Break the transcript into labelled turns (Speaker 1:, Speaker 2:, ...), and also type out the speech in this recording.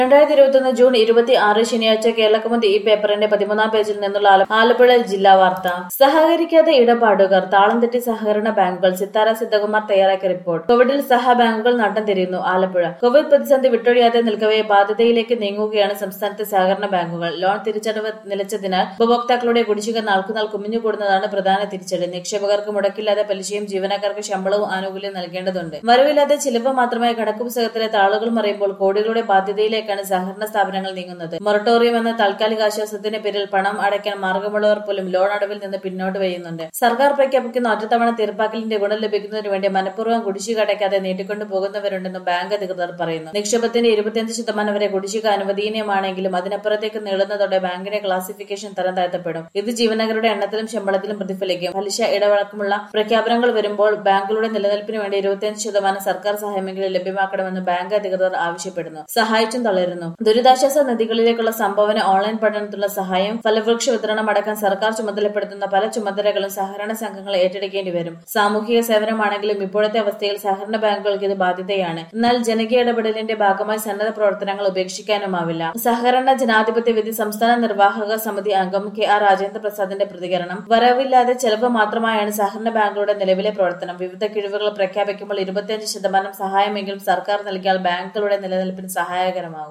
Speaker 1: രണ്ടായിരത്തി ഇരുപത്തിയൊന്ന് ജൂൺ ഇരുപത്തി ആറ് ശനിയാഴ്ച കേരളകൗമുദി ഈ പേപ്പറിന്റെ പതിമൂന്നാം പേജിൽ നിന്നുള്ള ആല- ആലപ്പുഴ ജില്ലാ വാർത്ത സഹകരിക്കാതെ ഇടപാടുകാർ താളം തെറ്റി സഹകരണ ബാങ്കുകൾ സിത്താര സിദ്ധകുമാർ തയ്യാറാക്കിയ റിപ്പോർട്ട് കോവിഡിൽ സഹ ബാങ്കുകൾ നട്ടം തിരിയുന്നു ആലപ്പുഴ കോവിഡ് പ്രതിസന്ധി വിട്ടൊഴിയാതെ നിൽക്കവേ ബാധ്യതയിലേക്ക് നീങ്ങുകയാണ് സംസ്ഥാനത്തെ സഹകരണ ബാങ്കുകൾ ലോൺ തിരിച്ചടവ് നിലച്ചതിനാൽ ഉപഭോക്താക്കളുടെ കുടിശ്ശിക നാൾക്കുനാൾ കുമിഞ്ഞുകൂടുന്നതാണ് പ്രധാന തിരിച്ചടി നിക്ഷേപകർക്ക് മുടക്കില്ലാതെ പലിശയും ജീവനക്കാർക്ക് ശമ്പളവും ആനുകൂല്യം നൽകേണ്ടതുണ്ട് വരവില്ലാതെ ചിലവ് മാത്രമായി കണക്ക് പുസ്തകത്തിലെ താളുകൾ മറിയുമ്പോൾ കോടികളുടെ ബാധ്യതയിലേക്കാണ് സഹകരണ സ്ഥാപനങ്ങൾ നീങ്ങുന്നത് മൊറട്ടോറിയം എന്ന താൽക്കാലിക ആശ്വാസത്തിന്റെ പേരിൽ പണം അടയ്ക്കാൻ മാർഗമുള്ളവർ പോലും ലോൺ അടവിൽ നിന്ന് പിന്നോട്ട് വയ്യുന്നുണ്ട് സർക്കാർ പ്രഖ്യാപിക്കുന്ന ഒറ്റത്തവണ തീർപ്പാക്കലിന്റെ ഗുണം ലഭിക്കുന്നതിന് വേണ്ടി മനഃപൂർവ്വം കുടിശ്ശിക അടയ്ക്കാതെ നീട്ടിക്കൊണ്ടു പോകുന്നവരുണ്ടെന്നും ബാങ്ക് അധികൃതർ പറയുന്നു നിക്ഷേപത്തിന്റെ ഇരുപത്തിയഞ്ച് ശതമാനം വരെ കുടിശ്ശിക അനുവദനീയമാണെങ്കിലും അതിനപ്പുറത്തേക്ക് നീളുന്നതോടെ ബാങ്കിന്റെ ക്ലാസിഫിക്കേഷൻ തരം താഴ്ത്തപ്പെടും ഇത് ജീവനക്കാരുടെ എണ്ണത്തിലും ശമ്പളത്തിലും പ്രതിഫലിക്കും പലിശ ഇടവഴക്കമുള്ള പ്രഖ്യാപനങ്ങൾ വരുമ്പോൾ ബാങ്കുകളുടെ നിലനിൽപ്പിന് വേണ്ടി ഇരുപത്തിയഞ്ച് ശതമാനം സർക്കാർ സഹായമെങ്കിലും ലഭ്യമാക്കണമെന്ന് ബാങ്ക് അധികൃതർ ആവശ്യപ്പെടുന്നു സഹായിച്ചും തളരുന്നു ദുരിതാശ്വാസ നിധികളിലേക്കുള്ള സംഭാവന ഓൺലൈൻ പഠനത്തിനുള്ള സഹായം ഫലവൃക്ഷ വിതരണം അടക്കം സർക്കാർ ചുമതലപ്പെടുത്തുന്ന പല ചുമതലകളും സഹകരണ സംഘങ്ങൾ ഏറ്റെടുക്കേണ്ടി വരും സാമൂഹിക സേവനമാണെങ്കിലും ഇപ്പോഴത്തെ അവസ്ഥയിൽ സഹകരണ ബാങ്കുകൾക്ക് ഇത് ബാധ്യതയാണ് എന്നാൽ ജനകീയ ഇടപെടലിന്റെ ഭാഗമായി സന്നദ്ധ പ്രവർത്തനങ്ങൾ ഉപേക്ഷിക്കാനുമാവില്ല സഹകരണ ജനാധിപത്യ വിധി സംസ്ഥാന നിർവാഹക സമിതി അംഗം കെ ആർ രാജേന്ദ്ര പ്രസാദിന്റെ പ്രതികരണം വരവില്ലാതെ ചെലവ് മാത്രമായാണ് സഹകരണ ബാങ്കുകളുടെ നിലവിലെ പ്രവർത്തനം വിവിധ കിഴിവുകൾ പ്രഖ്യാപിക്കുമ്പോൾ ഇരുപത്തിയഞ്ച് ശതമാനം സഹായമെങ്കിലും സർക്കാർ നൽകിയാൽ ബാങ്കുകളുടെ നിലനിൽപ്പിന് സഹായകരമാകും